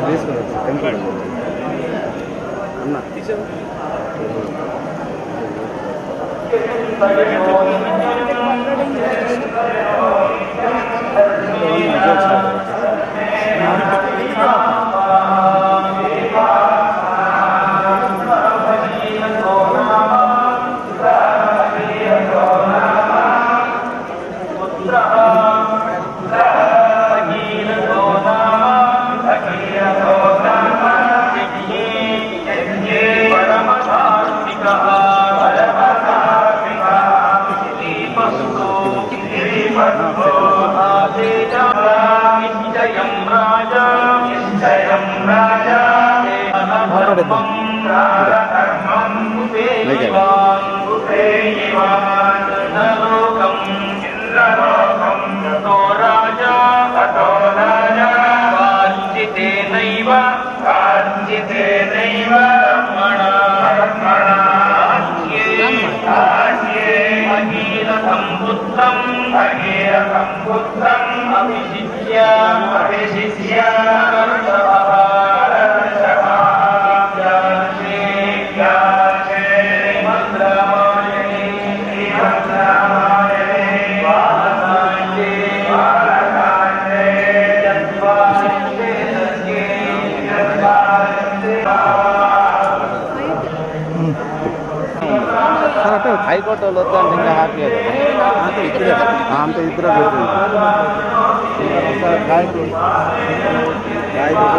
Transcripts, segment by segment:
తీసుకున్నాను టెంపుల్ అన్న మాట్లాడేద్దాం మైక్ హైకోర్టు వాళ్ళు వద్దా అంటే ఇంకా హ్యాపీగా అంతే ఇద్దరే అంతే ఇద్దరే పెడుతుంది గాయకుడు గాయకుడు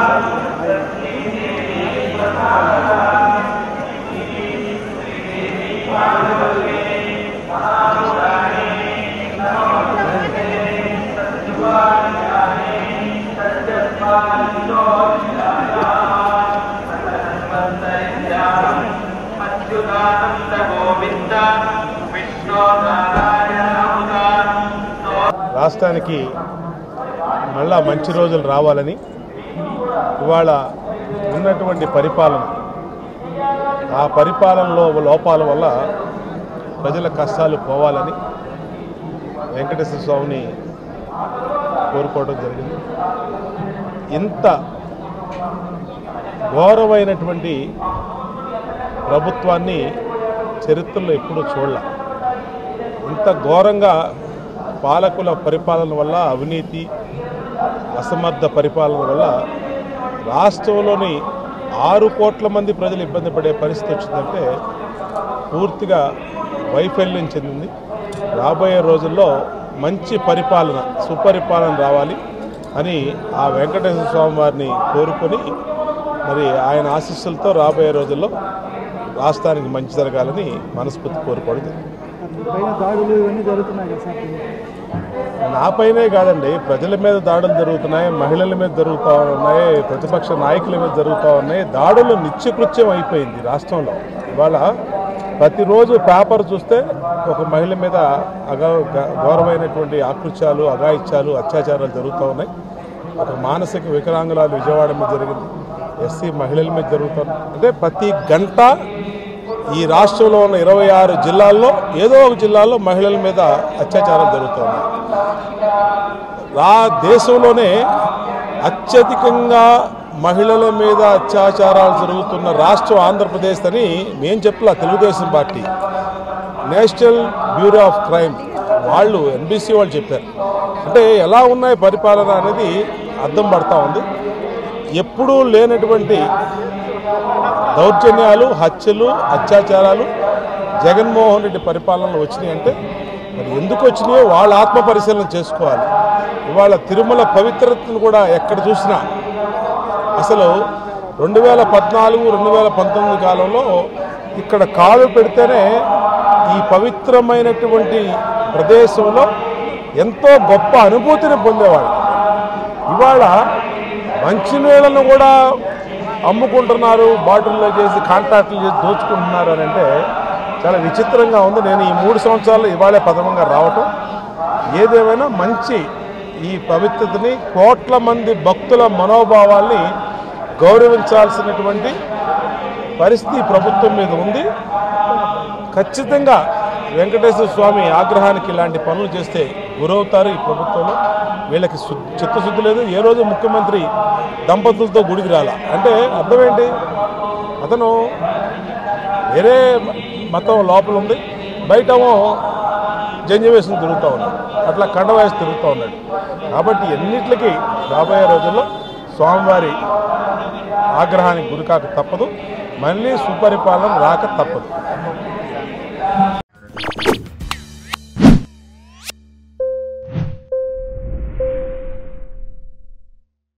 రాష్ట్రానికి మళ్ళా మంచి రోజులు రావాలని ఇవాళ ఉన్నటువంటి పరిపాలన ఆ పరిపాలనలో లోపాల వల్ల ప్రజల కష్టాలు పోవాలని వెంకటేశ్వర స్వామిని కోరుకోవడం జరిగింది ఇంత ఘోరమైనటువంటి ప్రభుత్వాన్ని చరిత్రలో ఎప్పుడూ చూడలే ఇంత ఘోరంగా పాలకుల పరిపాలన వల్ల అవినీతి అసమర్థ పరిపాలన వల్ల రాష్ట్రంలోని ఆరు కోట్ల మంది ప్రజలు ఇబ్బంది పడే పరిస్థితి వచ్చిందంటే పూర్తిగా వైఫల్యం చెందింది రాబోయే రోజుల్లో మంచి పరిపాలన సుపరిపాలన రావాలి అని ఆ వెంకటేశ్వర స్వామి వారిని కోరుకొని మరి ఆయన ఆశీస్సులతో రాబోయే రోజుల్లో రాష్ట్రానికి మంచి జరగాలని మనస్ఫూర్తి కోరుకోవడం జరిగింది. పైన దాడులు ఇవన్నీ జరుగుతున్నాయి కదా సార్ నాపైనే కాదండి ప్రజల మీద దాడులు జరుగుతున్నాయి మహిళల మీద జరుగుతూ ఉన్నాయి ప్రతిపక్ష నాయకుల మీద జరుగుతూ ఉన్నాయి దాడులు నిత్యకృత్యం అయిపోయింది రాష్ట్రంలో ఇవాళ ప్రతిరోజు పేపర్ చూస్తే ఒక మహిళ మీద అగా గ- ఘోరమైనటువంటి ఆకృత్యాలు అఘాయిత్యాలు అత్యాచారాలు జరుగుతూ ఉన్నాయి ఒక మానసిక వికలాంగురాలు విజయవాడ మీద జరిగింది ఎస్సీ మహిళల మీద జరుగుతుంది అంటే ప్రతి గంట ఈ రాష్ట్రంలో ఉన్న ఇరవై ఆరు జిల్లాల్లో ఏదో ఒక జిల్లాలో మహిళల మీద అత్యాచారాలు జరుగుతున్నాయి రా దేశంలోనే అత్యధికంగా మహిళల మీద అత్యాచారాలు జరుగుతున్న రాష్ట్రం ఆంధ్రప్రదేశ్ అని మేము చెప్పలా Telugu Desam party national bureau of crime వాళ్ళు ఎన్బిసి వాళ్ళు చెప్పారు అంటే ఎలా ఉన్నాయి పరిపాలన అనేది అర్థం పడతా ఉంది ఎప్పుడూ లేనటువంటి దౌర్జన్యాలు హత్యలు అత్యాచారాలు జగన్మోహన్ రెడ్డి పరిపాలనలో వచ్చినాయి అంటే మరి ఎందుకు వచ్చినాయో వాళ్ళ ఆత్మ పరిశీలన చేసుకోవాలి ఇవాళ తిరుమల పవిత్రతను కూడా ఎక్కడ చూసినా అసలు రెండు వేల పద్నాలుగు రెండు వేల పంతొమ్మిది కాలంలో ఇక్కడ కాలు పెడితేనే ఈ పవిత్రమైనటువంటి ప్రదేశంలో ఎంతో గొప్ప అనుభూతిని పొందేవాళ్ళు ఇవాళ మంచినీళ్ళను కూడా అమ్ముకుంటున్నారు బాటిల్లో చేసి కాంట్రాక్టులు చేసి దోచుకుంటున్నారు అని అంటే చాలా విచిత్రంగా ఉంది నేను ఈ మూడు సంవత్సరాలు ఇవాళే ప్రథమంగా రావటం ఏదేమైనా మంచి ఈ పవిత్రతని కోట్ల మంది భక్తుల మనోభావాల్ని గౌరవించాల్సినటువంటి పరిస్థితి ఈ ప్రభుత్వం మీద ఉంది ఖచ్చితంగా వెంకటేశ్వర స్వామి ఆగ్రహానికి ఇలాంటి పనులు చేస్తే గురవుతారు ఈ ప్రభుత్వంలో వీళ్ళకి శు- చిత్తశుద్ధి లేదు ఏ రోజు ముఖ్యమంత్రి దంపతులతో గుడికి రాలా అంటే అర్థం ఏంటి అతను వేరే మతం లోపల ఉంది బయటేమో జంజి వేసుకుని తిరుగుతూ ఉన్నాడు అట్లా కండ వేసి తిరుగుతూ ఉన్నాడు కాబట్టి ఎన్నిటికి రాబోయే రోజుల్లో స్వామివారి ఆగ్రహానికి గురికాక తప్పదు మళ్ళీ సుపరిపాలన రాక తప్పదు